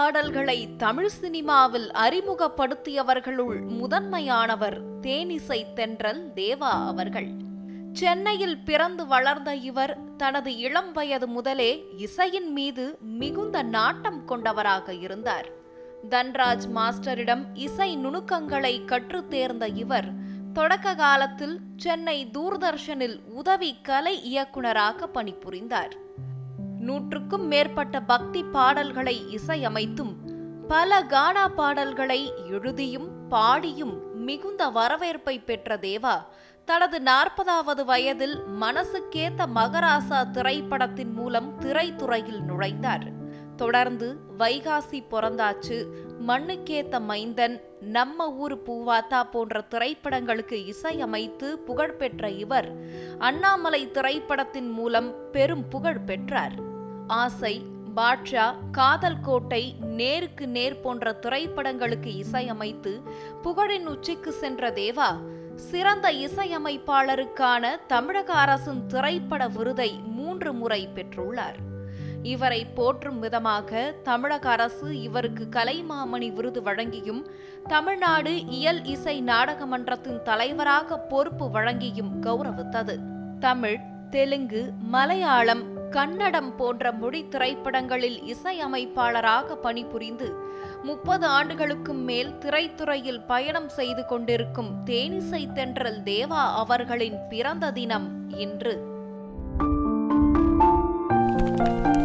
பாடல்களை தமிழ் சினிமாவில் அறிமுகப்படுத்தியவர்களுள் முதன்மையானவர் தேனிசை தென்றல் தேவா அவர்கள் சென்னையில் பிறந்து வளர்ந்த இவர் தனது இளம் வயது முதலே இசையின் மீது மிகுந்த நாட்டம் கொண்டவராக இருந்தார் தன்ராஜ் மாஸ்டரிடம் இசை நுணுக்கங்களை கற்றுத் தேர்ந்த இவர் தொடக்க காலத்தில் சென்னை தூர்தர்ஷனில் உதவி கலை இயக்குனராக பணிபுரிந்தார் நூற்றுக்கும் மேற்பட்ட பக்தி பாடல்களை இசையமைத்தும் பல கானா பாடல்களை எழுதியும் பாடியும் மிகுந்த வரவேற்பை பெற்ற தேவா தனது நாற்பதாவது வயதில் மனசுக்கேத்த மகராசா திரைப்படத்தின் மூலம் திரைத்துறையில் நுழைந்தார் தொடர்ந்து வைகாசி பொறந்தாச்சு மண்ணுக்கேத்த மைந்தன் நம்ம ஊரு பூவாத்தா போன்ற திரைப்படங்களுக்கு இசையமைத்து புகழ்பெற்ற இவர் அண்ணாமலை திரைப்படத்தின் மூலம் பெரும் புகழ் பெற்றார் ஆசை பாட்ஷா காதல் கோட்டை நேருக்கு நேர் போன்ற திரைப்படங்களுக்கு இசையமைத்து புகழின் உச்சிக்கு சென்ற தேவா சிறந்த இசையமைப்பாளருக்கான தமிழக அரசின் திரைப்பட விருதை மூன்று முறை பெற்றுள்ளார் இவரை போற்றும் விதமாக தமிழக அரசு இவருக்கு கலைமாமணி விருது வழங்கியும் தமிழ்நாடு இயல் இசை நாடக மன்றத்தின் தலைவராக பொறுப்பு வழங்கியும் கௌரவித்தது தமிழ் தெலுங்கு மலையாளம் கன்னடம் போன்ற மொழி திரைப்படங்களில் இசையமைப்பாளராக பணிபுரிந்து முப்பது ஆண்டுகளுக்கும் மேல் திரைத்துறையில் பயணம் செய்து கொண்டிருக்கும் தேனிசை தென்றல் தேவா அவர்களின் பிறந்த தினம் இன்று